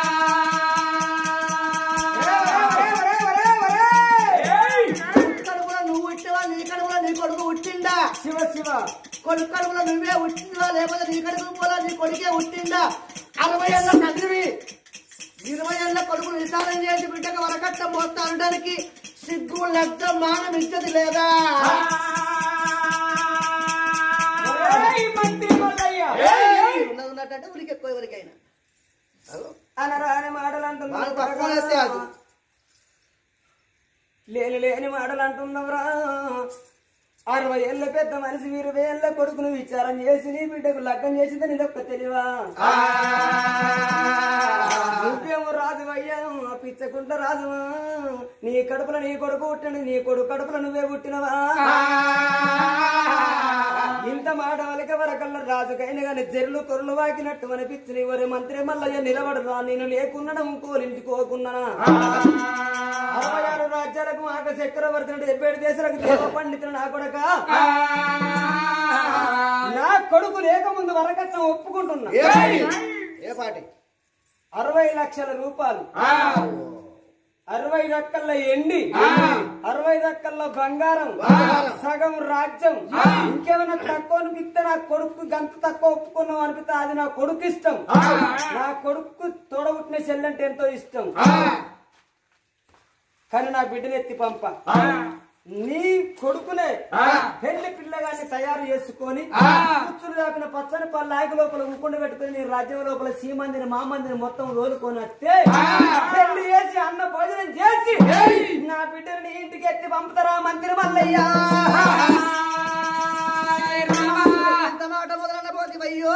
కడుపులో నువ్వు ఇట్టవా నీ కడుపులో నీ కొడుకు ఉట్టిందా శివ శివ కొడుకు కడుపులో నువ్వే ఉట్టిందా లేకపోతే నీ కడుపు పోలా నీ కొడుకే ఉట్టిందా అరవై ఏళ్ళ తండ్రివి ఇరవై ఏళ్ళ కొడుకు నిసారం చేసి బిడ్డకు వరకట్టం మొత్తం అనడానికి సిగ్గు లగ్గ మానం ఇచ్చది లేదా మంత్రి మల్లయ్య ఉన్నది ఉన్నట్టంటే ఉనికి ఎక్కువ ఎవరికైనా అగో. అనరాని మాటలు అంటున్నావు వాళ్ళు తక్కువ వేస్తే అది. లేని లేని మాటలు అంటున్నవరా అరవై ఏళ్ళ పెద్ద మనిషి ఇరవై ఏళ్ళ కొడుకును విచారం చేసి నీ బిడ్డకు లగ్గం చేసింది నీ ఒక్క తెలివా నువ్వేమో రాజు అయ్యా పిచ్చకుంట రాజు నీ కడుపులో నీ కొడుకు పుట్టండి నీ కొడుకు కడుపులో నువ్వే పుట్టినవా ఇంత మాట వలక వరకల్ల రాజుకైన గాని చెరులు కొరలు వాకినట్టు అనిపించిన ఎవరి మంత్రి మల్లయ్య నిలబడరా నేను లేకున్నా ఇంకోలింటికోకున్నా అరవై ఆరు రాజ్యాలకు ఆక చక్రవర్తి డెబ్బై ఏడు దేశాలకు దేవ పండితులు నా కొడక నా కొడుకు లేకముందు వరకట్నం ఒప్పుకుంటున్నా ఏ పాటి అరవై లక్షల రూపాయలు అరవై రక్కల ఎండి అరవై రక్కల బంగారం సగం రాజ్యం ఇంకేమైనా తక్కువ అనిపిస్తే నా కొడుకు గంత తక్కువ ఒప్పుకున్నాం అనిపిస్తే అది నా కొడుకు ఇష్టం నా కొడుకు తోడబుట్టిన చెల్లంటే ఎంతో ఇష్టం కానీ నా బిడ్డను ఎత్తి పంప నీ కొడుకునే పెళ్లి పిల్లగాన్ని తయారు చేసుకొని కూర్చుని దాపిన పచ్చని పళ్ళు ఆకి లోపల ఉక్కుండ పెట్టుకుని నీ రాజ్యం లోపల సీమందిని మామందిని మొత్తం రోలుకొని వస్తే పెళ్లి చేసి అన్న భోజనం చేసి నా బిడ్డని నీ ఇంటికి ఎత్తి పంపుతారా మంత్రి మల్లయ్యా ఎంత మాట మొదలన్న పోతి అయ్యో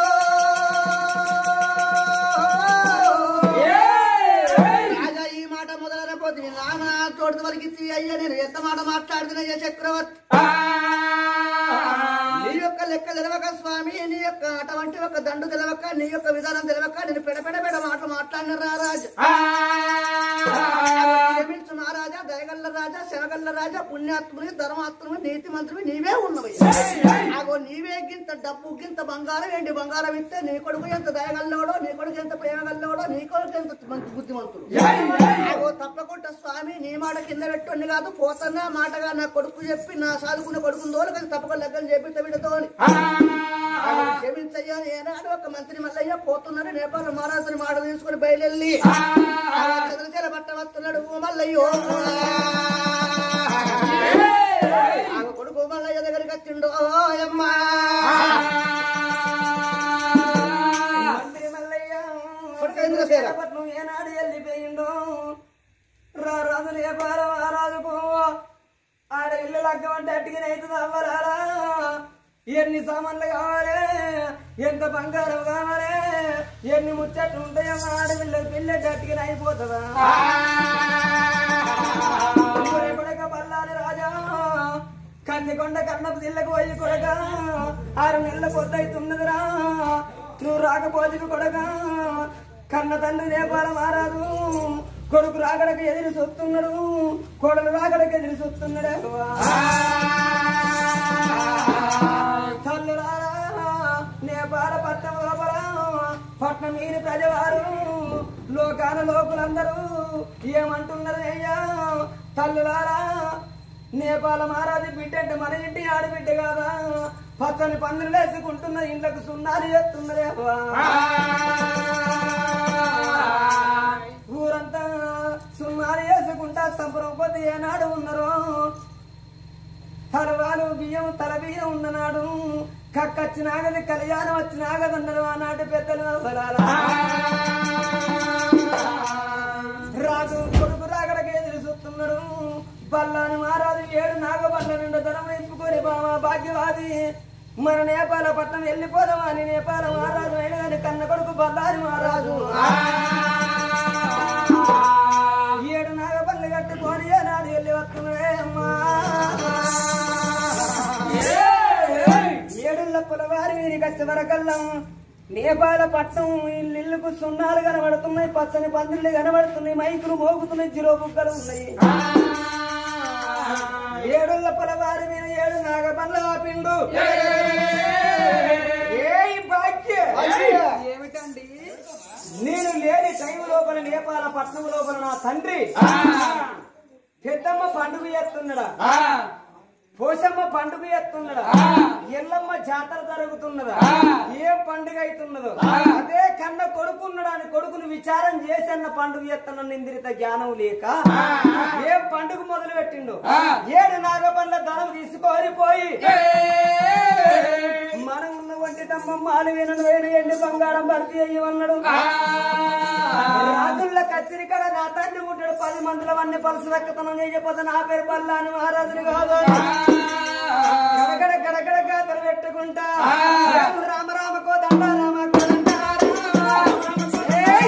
రాజా ఈ మాట మొదలన్న పోతి నాన్న తోడు వరకు అయ్యా నేను ఎంత మాట మాట్లాడుతున్నా చక్రవర్తి నీ యొక్క లెక్క తెలవక స్వామి నీ యొక్క అటువంటి ఒక దండు తెలవక నీ యొక్క విధానం తెలవక నేను పెడ పెడ పెడ మాటలు మాట్లాడిన రా రాజు క్షమించు మహారాజా దయగల్ల రాజా శనగల్ల రాజా పుణ్యాత్ముని ధర్మాత్ముని నీతి మంత్రుని నీవే ఉన్నవి అగో నీవే గింత డబ్బు గింత బంగారం ఏంటి బంగారం ఇస్తే నీ కొడుకు ఎంత దయగల్లవాడో నీ కొడుకు ఎంత ప్రేమ గల్లవాడో నీ కొడుకు ఎంత మంచి బుద్ధిమంతుడు అగో తప్పకుండా స్వామి నీ మాట కింద పెట్టుని కాదు పోతున్నా మాటగా నా కొడుకు చెప్పి నా సాదుకున్న కొడుకుని దోలు తప్పకుండా లెక్కలు చెప్పి బిడ్డతోని క్షమించయ్యా ఏనాడు ఒక మంత్రి మల్లయ్య పోతున్నాడు నేపాల మహారాజుని మాట తీసుకుని బయలుదేరి చంద్రచేల బట్ట వస్తున్నాడు ఓ మల్లయ్యో ఆ కొడుకు మల్లయ్య దగ్గరికి వచ్చిండు ఓ అమ్మా మంత్రి మల్లయ్య కొడుకు ఎందుకు చేరా? పట్నం ఏనాడు వెళ్ళిపోయిండు రా రాజు నేపాలం ఆ రాజుకు ఆడ ఇల్లు లగ్గమంటే అట్టుకుని అవుతుంది అవ్వరారా ఎన్ని సామాన్లు కావాలి ఎంత బంగారం కావాలి ఎన్ని ముచ్చట్లు ఉంటాయమ్మా ఆడపిల్లకి పిల్లకి అట్టుకుని అయిపోతుందా ఊరే కొడక బల్లారి రాజా కందికొండ కన్నపు జిల్లకు పోయి కొడక ఆరు నెలల పొద్దవుతున్నదిరా నువ్వు రాకపోతే కొడక కన్న తండ్రి నేపాల మారాదు కొడుకు రాగడకు ఎదురు చూస్తున్నాడు కొడుకు రాగడకు ఎదురు చూస్తున్నాడు తల్లి రారా నేపాల పట్టణం లోపల పట్నం మీరి ప్రజవారు లోకాన లోకులందరూ ఏమంటున్నారు అయ్యా తల్లులారా నేపాల మహారాజు బిడ్డ అంటే మన ఇంటి ఆడబిడ్డ కాదా పచ్చని పందులు వేసుకుంటున్న ఇండ్లకు సున్నాలు చేస్తున్నదే ఊరంతా సున్నాలు వేసుకుంటా సంబరం కొద్ది ఏనాడు ఉన్నారో తలవాలు బియ్యం తల బియ్యం ఉన్ననాడు కక్కచ్చినాగది కళ్యాణం వచ్చినాగదన్నారు ఆనాటి పెద్దలు అవసరాలా. రాజు కొడుకు రాగడకి ఎదురు చూస్తున్నాడు బల్లాని మహారాజు ఏడు నాగబండ్ల నిండు ధనం నింపుకొని బామ భాగ్యవాది మన నేపాల పట్నం వెళ్ళిపోదామా అని నేపాల మహారాజు అయిన కానీ కన్న కొడుకు బల్లారి మహారాజు ఏడు నాగబండ్లు కట్టుకొని ఏనాడు వెళ్ళి వస్తున్నాడే అమ్మా ఏడుల్లప్పుల వారి వీరికి వచ్చే వరకల్లం నేపాల పట్నం ఇల్లుకు సున్నాలు కనబడుతున్నాయి పచ్చని పందిళ్ళు కనబడుతున్నాయి మైకులు మోగుతున్నాయి జిరో బుగ్గలు ఉన్నాయి ఏడుల్లప్పుల వారి మీద ఏడు నాగబండ్ల ఆపిండు ఏయ్ భాగ్య ఏమిటండి నేను లేని టైం లోపల నేపాల పట్నం లోపల నా తండ్రి పెద్దమ్మ పండుగ చేస్తున్నాడా పోసమ్మ పండుగ చేస్తున్నదా ఎల్లమ్మ జాతర జరుగుతున్నదా ఏం పండుగ అవుతున్నదో అదే కన్న కొడుకున్నాడు అని కొడుకును విచారం చేసి అన్న పండుగ చేస్తున్న ఇంద్రిత జ్ఞానం లేక ఏం పండుగ మొదలు పెట్టిండు ఏడు నాగపండ్ల ధనం తీసుకొని పోయి మనం ఉన్న వంటి తమ్మ మాలు వినను వేణు ఎండి బంగారం భర్తీ అయ్యమన్నాడు రాజుల కచ్చిరికడ నా తండ్రి ఉంటాడు పది మందిలో అన్ని పలుసు వెక్కతనం చేయకపోతే నా పేరు బల్లాని మహారాజుని కాదు గడగడ గడగడ గాతలు పెట్టుకుంటా రామ రామ రామకో దండ రామకో దండ ఏయ్!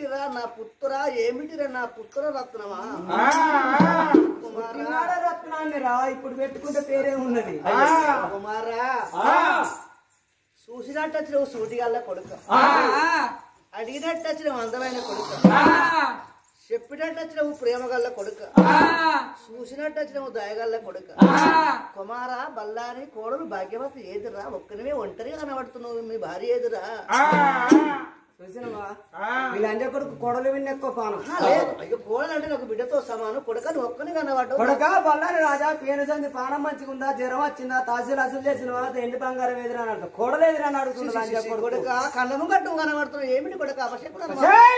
ఏమిటిరా నా పుత్ర ఏమిటిరా నా పుత్ర రత్నమా కుమారా ఈనాడ రత్నాన్ని రా ఇప్పుడు పెట్టుకుంటే పేరే ఉన్నది కుమారా చూసినట్టు వచ్చిన సూటిగల్ల కొడుక అడిగినట్టు వచ్చిన అందమైన కొడుక చెప్పినట్టు వచ్చిన ప్రేమగల్ల కొడుక చూసినట్టు వచ్చిన దయగల్ల కొడుక కుమార బల్లాని కోడలు భాగ్యవతి ఏదిరా ఒక్కరివే ఒంటరిగా కనబడుతున్నావు మీ భార్య ఏదిరా చూసినవా వీళ్ళంజ కొడుకు కొడలు విన్న ఎక్కువ పానం ఆ, లేదు అయ్యో కోడలు అంటే నాకు బిడ్డతో సమానం కొడుకని ఒక్కని కనబడ్డావు కొడక బల్లారి రాజా పేరు సంది పానం మంచిగుందా జ్వరం వచ్చిందా తహసీల్ అసలు చేసిన వాళ్ళ ఎండి బంగారం ఎదురా అని అడుగుతా కొడలు ఎదురా అని అడుగుతుంది లంజ కొడుకు కొడుక కళ్ళము గట్టు కనబడుతున్నావు ఏమిటి కొడుక అపశకుడు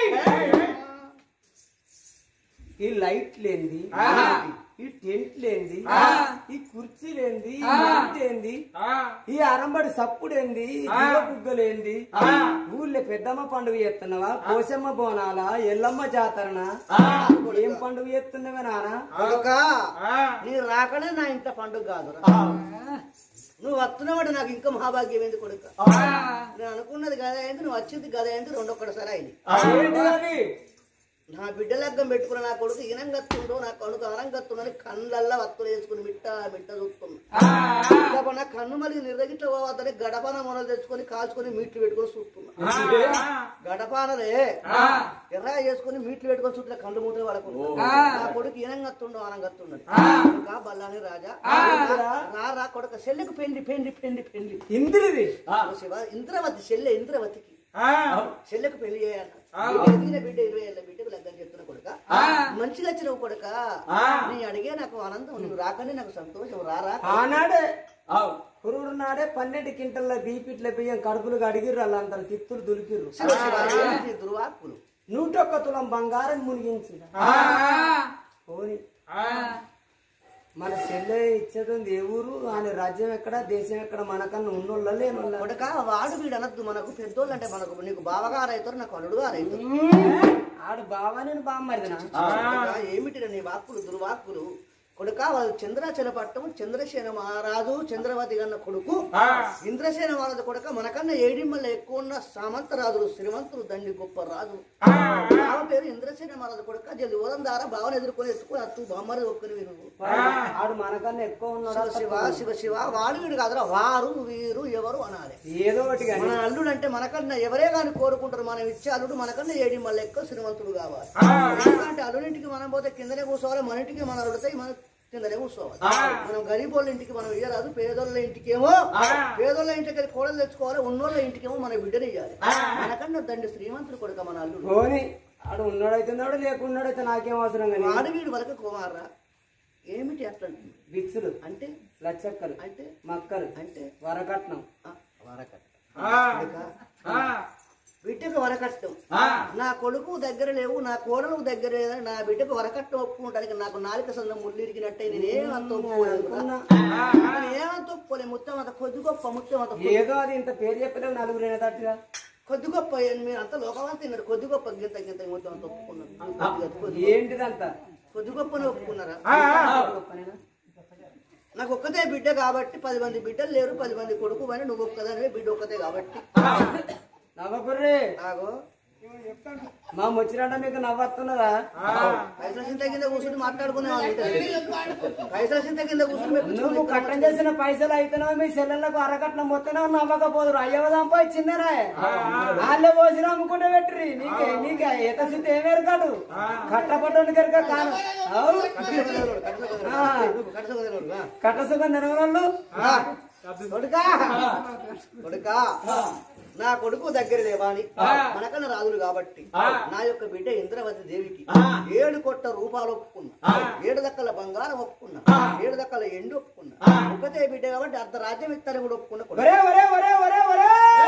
ఈ లైట్ లేంది ఈ టెంట్ లేంది ఈ కుర్చీ లేంది ఈ లైట్ ఏంది ఈ అరంబడి సప్పుడేంది ఈ బుగ్గలేంది ఊళ్ళో పెద్దమ్మ పండుగ చేస్తున్నావా పోసమ్మ బోనాల ఎల్లమ్మ జాతరన ఏం పండుగ చేస్తున్నావే నానా కొడుక నీ రాకనే నా ఇంత పండుగ కాదురా నువ్వు వస్తున్నావాడు నాకు ఇంకా మహాభాగ్యం ఏంది కొడుక నేను అనుకున్నది గద ఏంటి నువ్వు వచ్చింది గద ఏంటి రెండొక్కటిసారి అయింది ఏంటిది? నా బిడ్డ లగ్గం పెట్టుకున్న నా కొడుకు ఈనం గత్తుండో నా కొడుకు అనం గత్తుండని కళ్ళల్లా వత్తులు వేసుకుని మిట్ట మిట్ట చూస్తున్నా ఇక నా కన్ను మళ్ళీ నిర్దగిట్ల పోవద్దని గడపాన మొనలు తెచ్చుకొని కాల్చుకొని మీట్లు పెట్టుకొని చూస్తున్నా గడపానలే ఎర్ర చేసుకుని మీట్లు పెట్టుకొని చూస్తున్నా కళ్ళు మూతలు పడకుండా నా కొడుకు ఈనం గత్తుండో ఆనం గత్తున్నాడు ఇంకా బల్లాని రాజా రా రా కొడుక చెల్లెకు పెండి పెండి పెండి పెండి ఇంద్రిది శివ ఇంద్రవతి చెల్లె ఇంద్రవతికి చెల్లెకు పెళ్లి చేయాలి ఎదిగిన బిడ్డ ఇరవై ఏళ్ళ బిడ్డకు లగ్గం చెప్తున్న కొడుక మంచిగా వచ్చినవు కొడుక నీ అడిగే నాకు ఆనందం నువ్వు రాకనే నాకు సంతోషం రారా ఆనాడే పురుగు నాడే పన్నెండు కింటల్ల బీపీట్ల బియ్యం కడుపులు అడిగిర్రు వాళ్ళందరూ తిత్తులు దులిపిర్రు శివ శివ ఏంటి దుర్వాక్కులు నూటొక్క తులం బంగారం మునిగించిన పోని మన చెల్లె ఇచ్చేది ఏ ఊరు ఆయన రాజ్యం ఎక్కడ దేశం ఎక్కడ మనకన్నా ఉన్నోళ్ళ లేనోళ్ళ కొడుక వాడు వీడు అనద్దు మనకు పెద్దోళ్ళు అంటే మనకు నీకు బావగారు అవుతారు నాకు అల్లుడుగా అవుతారు ఆడు బావా నేను బామ్మరిదినా కొడుకా, ఏమిటి నీ వాక్కులు దుర్వాక్కులు కొడుక వాళ్ళు చంద్రాచల పట్టం చంద్రసేన మహారాజు చంద్రవతి గన్న కొడుకు ఇంద్రసేన మహారాజు కొడుక మనకన్నా ఏడిమ్మల ఎక్కువ ఉన్న సామంతరాజులు శ్రీమంతులు దండి గొప్ప రాజు బావ పేరు ఇంద్రసేన మహారాజు కొడుక జల్ది ఓరం ద్వారా బావను ఎదుర్కొని ఎత్తుకుని అత్తు బామ్మరి ఒక్కని విను ఆడు మనకన్నా ఎక్కువ ఉన్నాడు శివ శివ శివ వాడు వీడు కాదురా వారు వీరు ఎవరు అనాలి ఏదో ఒకటి కానీ మన అల్లుడు అంటే మనకన్నా ఎవరే కానీ కోరుకుంటారు మనం ఇచ్చే అల్లుడు మనకన్నా ఏడి మళ్ళీ ఎక్కువ శ్రీమంతుడు కావాలి ఎందుకంటే అల్లుడింటికి మనం పోతే కిందనే కూర్చోవాలి మన ఇంటికి మన అల్లుడితే మన కిందనే కూర్చోవాలి మనం గరీబోళ్ళ ఇంటికి మనం ఇయ్యరాదు పేదోళ్ళ ఇంటికేమో పేదోళ్ళ ఇంటికి వెళ్ళి కోడలు తెచ్చుకోవాలి ఉన్నోళ్ళ ఇంటికేమో మన బిడ్డని ఇవ్వాలి మనకన్నా దండి శ్రీమంతుడు కొడుక మన అల్లుడు పోని ఆడు ఉన్నాడైతే ఉన్నాడు లేకున్నాడైతే నాకేం అవసరం కానీ వాడు వీడు వరకు కుమార్రా ఏమిటి అట్లా బిక్సులు అంటే లచ్చక్కలు అంటే మక్కలు అంటే వరకట్నం ఆ, వరకట్నం బిడ్డకు వరకట్నం నా కొడుకు దగ్గర లేవు నా కోడలకు దగ్గర లేదని నా బిడ్డకు వరకట్నం ఒప్పుకుంటానికి నాకు నాలుక సందం ముళ్ళిరిగినట్టే నేనేమంత ఒప్పుకోలేదు నేనేమంత ఒప్పుకోలే ముత్తం అంత కొద్ది గొప్ప ముత్తం అంత కొద్ది- ఏదో అది ఇంత పేరు చెప్పలేవు నలుగురు తట్టుగా కొద్ది గొప్ప మీరు అంత లోకమంతా తిన్నారు కొద్ది గొప్ప గింత గింత ముత్తం అంత ఒప్పుకున్నారు కొద్ది- కొద్ది- ఏంటిదంతా కొద్ది గొప్పని ఒప్పుకున్నారా గొప్పనేనా? నాకు ఒక్కతే బిడ్డ కాబట్టి పది మంది బిడ్డలు లేరు పది మంది కొడుకు అని నువ్వు ఒక్కదానివే బిడ్డ ఒక్కతే కాబట్టి నవ్వకుర్రే ఆగో మా ముచ్చిరంట మీకు నవ్వుతున్నదా పైసల చింత కింద కూర్చుని మాట్లాడుకునే పైసల చింత కింద కూర్చుని మేము నువ్వు కట్టం చేసిన పైసలు అయితేనే మీ చెల్లెళ్ళకు అరకట్నం మొత్తనే నవ్వకపోదురు అయ్యవ సంపాదించిందేనా వాళ్ళే పోసిన అమ్ముకుంటే పెట్టిరి నీకే నీకే ఎత స్థితి ఏమేరు కాదు కట్టపట్టు కనుక కాను అవు. ఆ. కట్ట సుఖం తినగలరు కొడుకా కొడుకా నా కొడుకు దగ్గర లేవాని మనకన్నా రాజులు కాబట్టి నా యొక్క బిడ్డ ఇంద్రవతి దేవికి ఏడు కొట్ట రూపాయలు ఒప్పుకున్నా ఏడు దక్కల బంగారం ఒప్పుకున్నా ఏడు దక్కల ఎండు ఒప్పుకున్నా ఒకతే బిడ్డ కాబట్టి అర్ధ రాజ్యం ఇస్తారని కూడా ఒప్పుకున్నా కొడుకు. ఒరే ఒరే ఒరే ఒరే ఒరే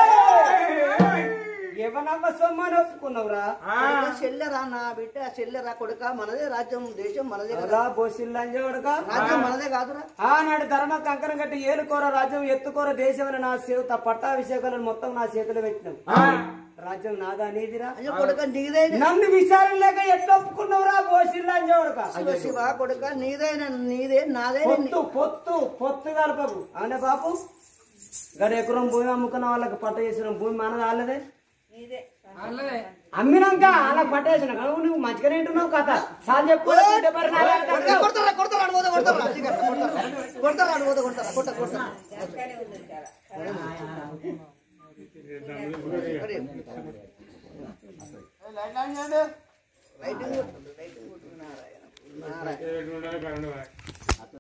ఎవనమ్మ సొమ్మని ఒప్పుకున్నావురా కొడుకా, చెల్లెరా నా బిడ్డ చెల్లెరా కొడుక మనదే రాజ్యం దేశం మనదే కదా కదా బోసిల్లంజ కొడుక రాజ్యం మనదే కాదురా ఆనాడు ధర్మ కంకణం కట్టి ఏలుకోర రాజ్యం ఎత్తుకోర దేశం అని నా సేవత పట్టాభిషేకాలను మొత్తం నా చేతిలో పెట్టినావు రాజ్యం నాదా నీదిరా అయ్యో కొడుక నీదైన నన్ను విచారం లేక ఎట్లా ఒప్పుకున్నావురా బోసిల్లంజ కొడుక శివ శివ కొడుక నీదైన నీదే నాదే పొత్తు పొత్తు పొత్తు కలపకు అవునే బాపు గడ ఎకరం భూమి అమ్ముకున్న వాళ్ళకి పట్ట చేసిన భూమి మనది వాళ్ళదే అల్లదే అమ్మినాక అలా పట్టేసిన నువ్వు నువ్వు మంచిగానే ఉంటున్నావు కథ సార్ చెప్పు కొడతారా కొడతారా అడు పోతే కొడతారా చీకట్ల కొడతారా కొడతారా అడు పోతే కొడతారా కొట్ట కొట్ట లైటింగ్ కొట్టు, లైటింగ్ కొట్టు. నారాయణ నారాయణ